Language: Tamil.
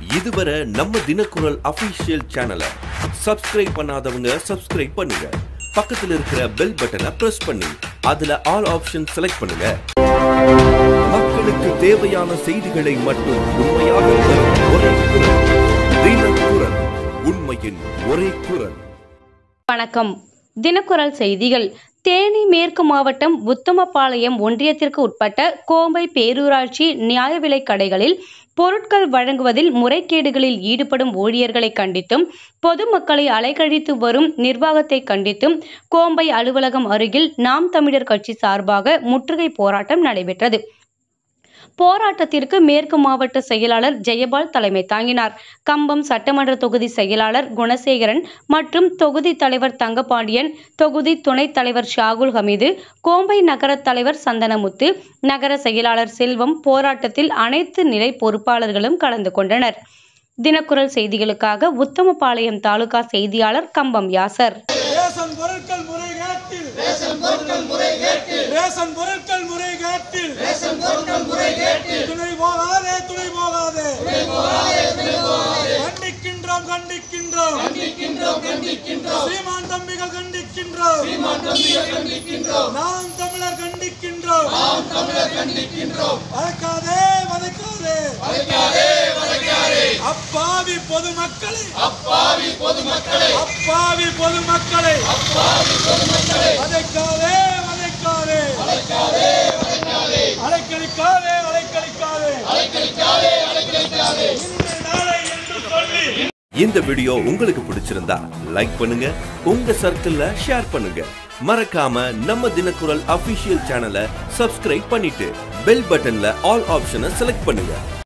இதுவரை நம்ம தினக்குரல் அபிஷியல் சேனலை சப்ஸ்கிரைப் பண்ணாதவங்க சப்ஸ்கிரைப் பண்ணுங்க பக்கத்துல இருக்கிற பெல் பட்டனை பிரஸ் பண்ணி அதுல ஆல் ஆப்ஷன் செலக்ட் பண்ணுங்க மக்களுக்கு தேவையான செய்திகளை மட்டும் உண்மையாக தரும் ஒரே குரல் தினக்குரல் உண்மையின் ஒரே குரல் வணக்கம் தினக்குரல் செய்திகள் தேனி மேற்கு மாவட்டம் உத்தமபாளையம் ஒன்றியத்திற்கு உட்பட்ட கோம்பை பேரூராட்சி நியாய விலைக் கடைகளில் பொருட்கள் வழங்குவதில் முறைகேடுகளில் ஈடுபடும் ஊழியர்களை கண்டித்தும் பொதுமக்களை அலைக்கழித்து வரும் நிர்வாகத்தை கண்டித்தும் கோம்பை அலுவலகம் அருகில் நாம் தமிழர் கட்சி சார்பாக முற்றுகை போராட்டம் நடைபெற்றது போராட்டத்திற்கு மேற்கு மாவட்ட செயலாளர் ஜெயபால் தலைமை தாங்கினார் கம்பம் சட்டமன்ற தொகுதி செயலாளர் குணசேகரன் மற்றும் தொகுதி தலைவர் தங்கபாண்டியன் தொகுதி துணைத் தலைவர் ஷாகுல் ஹமீது கோம்பை நகர தலைவர் சந்தனமுத்து நகர செயலாளர் செல்வம் போராட்டத்தில் அனைத்து நிலை பொறுப்பாளர்களும் கலந்து கொண்டனர் தினக்குரல் செய்திகளுக்காக உத்தமபாளையம் தாலுகா செய்தியாளர் கம்பம் யாசர் ரேஷன் பொருட்கள் முறைகேட்டில் ரேஷன் பொருட்கள் முறைகேட்டில் ரேஷன் பொருட்கள் முறைகேட்டில் ரேஷன் பொருட்கள் முறைகேட்டில் துணை போகாதே துணை போகாதே துணை போகாதே துணை போகாதே கண்டிக்கின்றோம் கண்டிக்கின்றோம் கண்டிக்கின்றோம் கண்டிக்கின்றோம் சீமான் தம்பிகள் கண்டிக்கின்றோம் சீமான் தம்பிகள் கண்டிக்கின்றோம் நாம் தமிழர் கண்டிக்கின்றோம் நாம் தமிழர் கண்டிக்கின்றோம் வதக்காதே வதக்காதே வதக்காதே வதக்காதே அப்பாவி பொதுமக்களை அப்பாவி பொதுமக்களை அப்பாவி பொதுமக்களை அப்பாவி பொதுமக்களை வதைக்காதே வதைக்காதே வதைக்காதே வதைக்காதே அலைக்கழிக்காதே அலைக்கழிக்காதே அலைக்கழிக்காதே அலைக்கழிக்காதே இன்று நாளை என்று சொல்லி இந்த வீடியோ உங்களுக்கு பிடிச்சிருந்தா லைக் பண்ணுங்க உங்க சர்க்கிள்ல ஷேர் பண்ணுங்க மறக்காம நம்ம தினக்குரல் அபிஷியல் சேனலை சப்ஸ்கிரைப் பண்ணிட்டு பெல் பட்டன்ல ஆல் ஆப்ஷனை செலக்ட் பண்ணுங்க